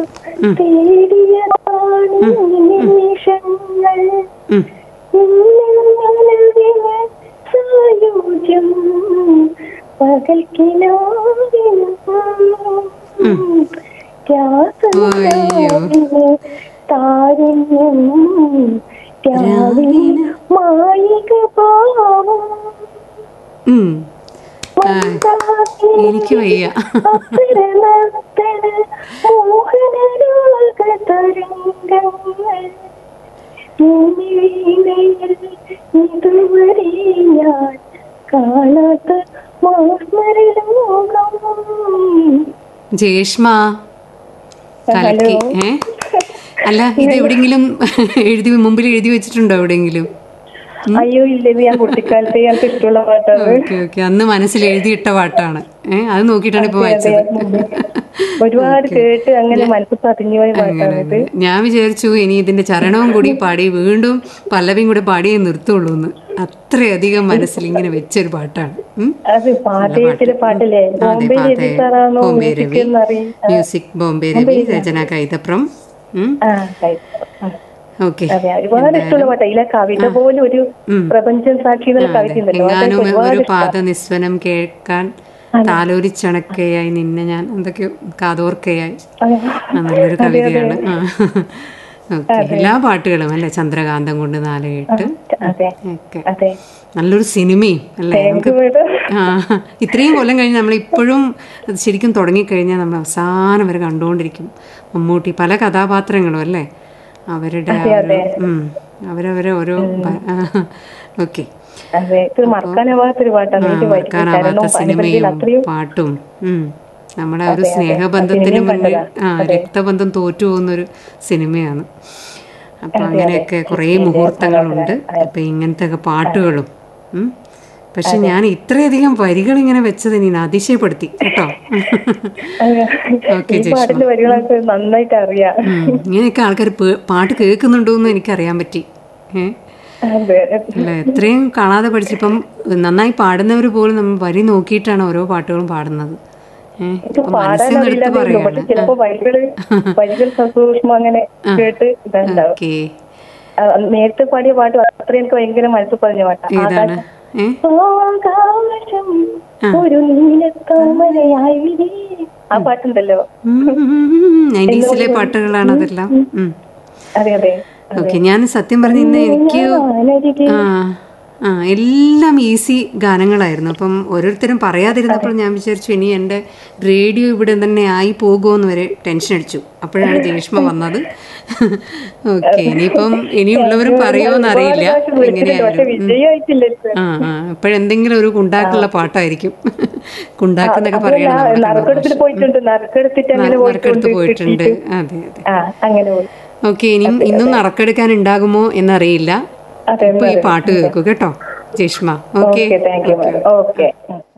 തേടിയതാണ് നിമിഷങ്ങൾ ഉം. നിന്നിലവിന് സായുജ്യം പകൽക്കിനാവിനും രാസനാവിന് താരുണ്യം രാവിലെ മായിക ഭാവം ഉം. ആ, എനിക്ക് വയ്യ അപരനർത്തന മോഹനരാഗതരംഗങ്ങൾ വീണയിൽ ഇതുവരെ ഞാൻ കാണാത്ത മാസ്മരലോകം ജേഷ്മ കലക്കി ഏ അല്ല ഇത് എവിടെയെങ്കിലും എഴുതി മുമ്പിൽ എഴുതി വെച്ചിട്ടുണ്ടോ എവിടെയെങ്കിലും അയ്യോ ഇല്ല ഇത് ഞാൻ കുട്ടിക്കാലത്ത് ഞങ്ങൾക്ക് ഇഷ്ടമുള്ള പാട്ടാണ് ഓക്കെ ഓക്കെ അന്ന് മനസ്സിൽ എഴുതിയിട്ട പാട്ടാണ് ഏ അത് നോക്കിയിട്ടാണ് ഇപ്പൊ വായിച്ചത് ഒരുപാട് കേട്ട് അങ്ങനെ മനസ്സ് പതിഞ്ഞു പോയ പാട്ടാണ് ഇത് ഞാൻ വിചാരിച്ചു ഇനി ഇതിന്റെ ചരണവും കൂടി പാടി വീണ്ടും പല്ലവിയും കൂടി പാടിയേ നിർത്തുള്ളൂ എന്ന് അത്രയധികം മനസ്സിൽ ഇങ്ങനെ വെച്ചൊരു പാട്ടാണ് ഉം. അത് പാതയത്തിലെ പാട്ടല്ലേ അതെ ബോംബെ പാത്തെ രവി സാറാണോ ബോംബെ മ്യൂസിക് രവി എന്നറിയും മ്യൂസിക് ബോംബെ രവി രചന കൈതപ്രം ഉം. ആ right. ആ, ഓക്കെ അതെ ഒരുപാട് ഇഷ്ടമുള്ള പാട്ടാ ഇതിലെ കവിത പോലും ഒരു പ്രപഞ്ചം സാക്ഷി എന്നുള്ള കവിത ഉണ്ടല്ലോ അതൊക്കെ എങ്ങാനും ഒരുപാട് ഒരു പാത നിസ്വനം കേൾക്കാൻ താലോലിച്ചണക്കയായി നിന്നെ ഞാൻ എന്തൊക്കെയോ കാതോർക്കയായി ആ, ആ, നല്ലൊരു കവിതയാണ് ആ ഓക്കെ എല്ലാ പാട്ടുകളും അല്ലേ ചന്ദ്രകാന്തം കൊണ്ട് നാല് കേട്ട് അതെ ഒക്കെ അതെ നല്ലൊരു സിനിമയും അല്ലേ നമുക്ക് ഇത് ആ ഇത്രയും കൊല്ലം കഴിഞ്ഞ് നമ്മൾ ഇപ്പോഴും അത് ശരിക്കും തുടങ്ങിക്കഴിഞ്ഞാൽ നമ്മൾ അവസാനം വരെ കണ്ടുകൊണ്ടിരിക്കും മമ്മൂട്ടി പല കഥാപാത്രങ്ങളും അല്ലേ അവരുടെ ആ ഒരു ഉം, അവരവരെ ഓരോ ഓക്കെ അതെ ഇത് മറക്കാനാവാത്തൊരു പാട്ടാണ് എനിക്ക് വൈദ്യുതി മറക്കാനാവാത്ത ചരണവും സിനിമയും അനുബന്ധത്തിൽ അത്രയും പാട്ടും ഉം. നമ്മുടെ ആ ഒരു സ്നേഹബന്ധത്തിന് മുന്നിൽ ആ രക്തബന്ധം തോറ്റു പോകുന്നൊരു സിനിമയാണ് അപ്പൊ അങ്ങനെയൊക്കെ കുറേ മുഹൂർത്തങ്ങളുണ്ട് അപ്പൊ ഇങ്ങനത്തെ ഒക്കെ പാട്ടുകളും ഉം. പക്ഷെ ഞാൻ ഇത്രയധികം വരികൾ ഇങ്ങനെ വെച്ചത് നീ അതിശയപ്പെടുത്തി കേട്ടോ അതെ. ഓക്കെ ഈ പാട്ടിന്റെ വരികളൊക്കെ നന്നായിട്ട് അറിയാം ഉം. ഇങ്ങനെയൊക്കെ ആൾക്കാർ പാട്ട് കേൾക്കുന്നുണ്ടോ എന്ന് എനിക്കറിയാൻ പറ്റി ഏഹ് അതെ അല്ല എത്രയും കാണാതെ പഠിച്ചിപ്പം നന്നായി പാടുന്നവർ പോലും നമ്മൾ വരി നോക്കിയിട്ടാണ് ഓരോ പാട്ടുകളും പാടുന്നത് ഏഹ് ഇപ്പൊ മനസ്സിൽ നിന്ന് എടുത്ത് പാടാനറിയില്ലാതെ പക്ഷെ പറയാണ് ചിലപ്പോ വരികള് വരികൾ സസൂക്ഷ്മം അങ്ങനെ കേട്ട് ഇതുണ്ടാവും ഓക്കെ ആ, നേരത്തെ പാടിയ പാട്ട് അത്ര എനിക്ക് ഭയങ്കര മനസ്സിൽ പറഞ്ഞ പാട്ടാണ് ഏതാണ് ഏ ആകാശം ഒരു നീലത്താമരയായി വിരി. ആ പാട്ടുണ്ടല്ലോ നയൻറ്റീസിലെ പാട്ടുകളാണ് അതെല്ലാം ഉം. അതെ അതെ ഓക്കെ ഞാൻ സത്യം പറഞ്ഞ ഇന്ന് എനിക്ക് ഞാനരികെ ആ ആ എല്ലാം ഈസി ഗാനങ്ങളായിരുന്നു അപ്പം ഓരോരുത്തരും പറയാതിരുന്നപ്പോൾ ഞാൻ വിചാരിച്ചു ഇനി എൻ്റെ റേഡിയോ ഇവിടെ തന്നെ ആയി പോകുമെന്ന് വരെ ടെൻഷൻ അടിച്ചു അപ്പോഴാണ് ജേഷ്മ വന്നത് ഓക്കെ ഇനിയിപ്പം ഇനിയുള്ളവരും പറയുമോന്ന് അറിയില്ല പക്ഷെ എങ്ങനെയായാലും വിജയമായിട്ടില്ല ഇത്. ആ ആ ഇപ്പോഴെന്തെങ്കിലും ഒരു കുണ്ടാക്കുള്ള പാട്ടായിരിക്കും കുണ്ടാക്കുന്നൊക്കെ പറയണം നമ്മുടെ കണ്ണൂർ നറുക്കെടുത്തിട്ട് പോയിട്ടുണ്ട് നറുക്കെടുത്തിട്ട് അങ്ങനെ നറുക്കെടുത്ത് പോയിട്ടുണ്ട് പോയിട്ടുണ്ട് അതെ അതെ ആ അങ്ങനെ പോയി ഓക്കെ ഇനിയും ഇന്നും നറുക്കെടുക്കാൻ ഉണ്ടാകുമോ എന്നറിയില്ല അതെ ഇപ്പൊ ഈ പാട്ട് കേൾക്കൂ കേട്ടോ Jeshma okay okay thank you okay